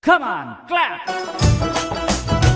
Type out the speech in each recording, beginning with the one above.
Come on, clap!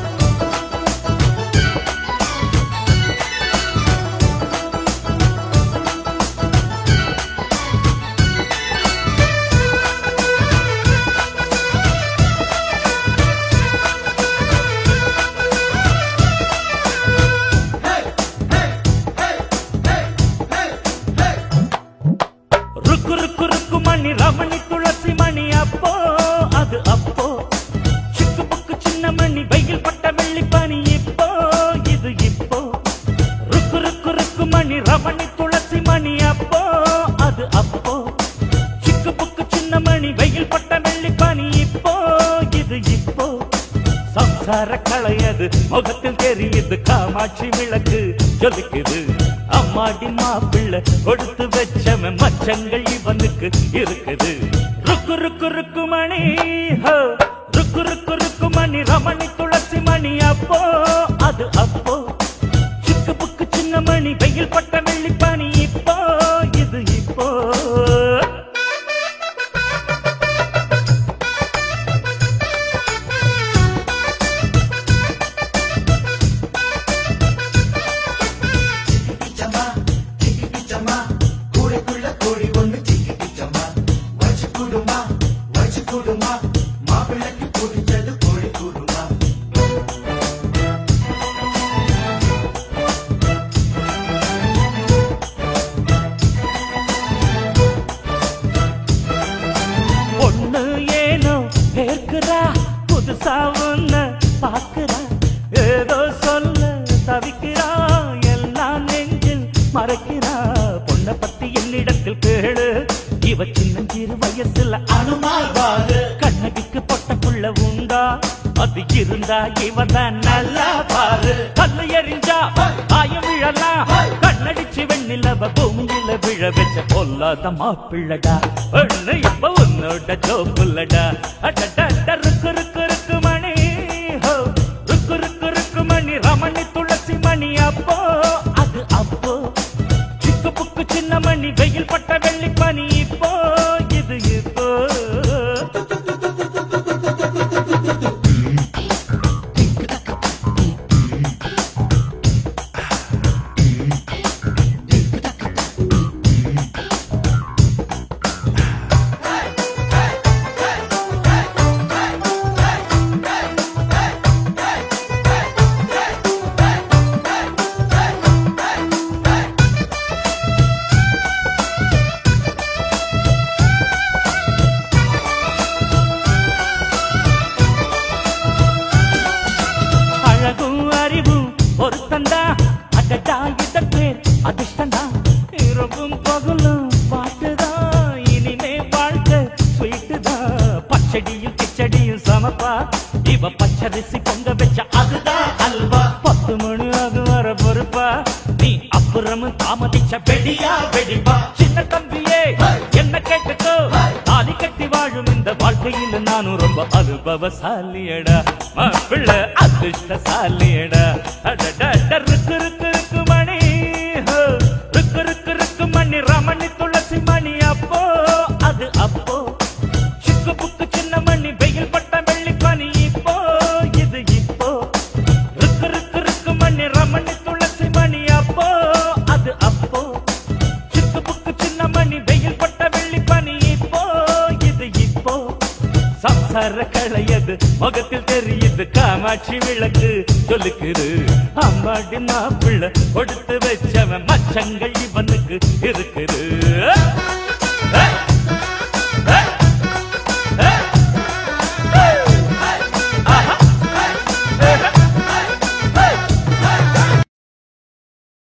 ருக்கு ருக்கு ருக்கு மணி ரமணி துளசி மணி அப்போ அது அப்போ சிக்கு புக்கு சின்ன மணி வெயில் பட்ட வெள்ளி பனி இப்போ இது இப்போ ருக்கு ருக்கு ருக்கு மணி ரமணி துளசி மணி அப்போ அது அப்போ சிக்கு புக்கு சின்ன மணி வெயில் பட்ட வெள்ளி பனி இப்போ இது இப்போ சம்சார களையது முகத்தில் தெரியுது காமாட்சி விளக்கு ஜொலிக்குது அம்மாடி மாப்பிள்ளை கொடுத்து வச்சவன் மச்சங்கள் இவனுக்கு இருக்குது ருக்கு ருக்கு ருக்கு மணி ஹோ, ருக்கு ருக்கு ருக்கு மணி ரமணி துளசி மணி அப்போ அது அப்போ சிக்கு புக்கு சின்ன மணி வெயில் பட்ட வெள்ளி பனி இப்போ இது இப்போ பிச்சம்மா சிக்கி பிச்சம்மா கூடைக்குள்ள கோழி ஒண்ணு சிக்கி பிச்சம்மா வச்சு கூடுமா வச்சு கூடுமா மாப்பிள்ளைக்கு பிடிச்சது கோழி கூடுமா பொண்ணு ஏனோ கேட்கிறா புதுசா ஒண்ணு பாக்குறா ஏதோ சொல்ல தவிக்கிறா எல்லாம் நெஞ்சில் மறைக்கிறா பொண்ணை பத்தி என்னிடத்தில் கேளு இவ சின்னஞ்சிறு வயசுல அனுமால் வாழு கண்ணகிக்கு பொட்ட புள்ள உண்டா அது இருந்தா இவதான் நல்லா பாரு கல்லு எறிஞ்சா ஆயம் விழலாம் கண்ணடிச்சு வெண்ணிலவ பூமியில விழ வச்ச பொல்லாத மாப்பிள்ளடா ஒண்ணு இப்ப உன்னோட ஜோப்புள்ளடா அடடட ருக்கு ருக்கு ருக்கு மணி ஹோ ருக்கு ருக்கு ருக்கு மணி ரமணி துளசி மணி அப்போ அது அப்போ சிக்கு புக்கு சின்ன மணி வெயில் பட்ட வெள்ளி பனி இப்போ இது இப்போ அழகும் அறிவும் ஒருத்தந்தா அடடா இதன் பேர் அதிர்ஷ்டந்தா இரவும் பகலும் பாட்டுதான் இனிமே வாழ்க்கை ஸ்வீட்டுதான் பச்சடியும் கிச்சடியும் சமப்பா இவ பச்சரிசி பொங்க வச்ச அதுதான் அல்வா பத்து மணி அது வர பொறுப்பா நீ அப்புறமும் தாமதிச்ச வெடியா வெடிப்பா சின்ன தம்பியே என்ன கேட்டுக்கோ தாலி கட்டி வாழும் இந்த வாழ்க்கையில் நானும் ரொம்ப அனுபவசாலியடா மாப்பிள்ள அதிர்ஷ்டசாலியடா அடடட ருக்கு ருக்கு ருக்கு மணி ஹோ, ருக்கு ருக்கு ருக்கு மணி ரமணி துளசி மணி அப்போ அது அப்போ சிக்கு புக்கு சின்ன மணி வெயில் பட்ட வெள்ளி பனி இப்போ இது இப்போ ருக்கு ருக்கு ருக்கு மணி ரமணி துளசி மணி அப்போ அது அப்போ சிக்கு புக்கு சின்ன மணி வெயில் பட்ட வெள்ளி பனி இப்போ இது இப்போ சம்சார களையது முகத்தில் தெரியுது காமாட்சி விளக்கு சொல்லுக்குது அம்மாடி மாப்பிள்ள கொடுத்து வச்சவன் மச்சங்கள் இவனுக்கு இருக்குது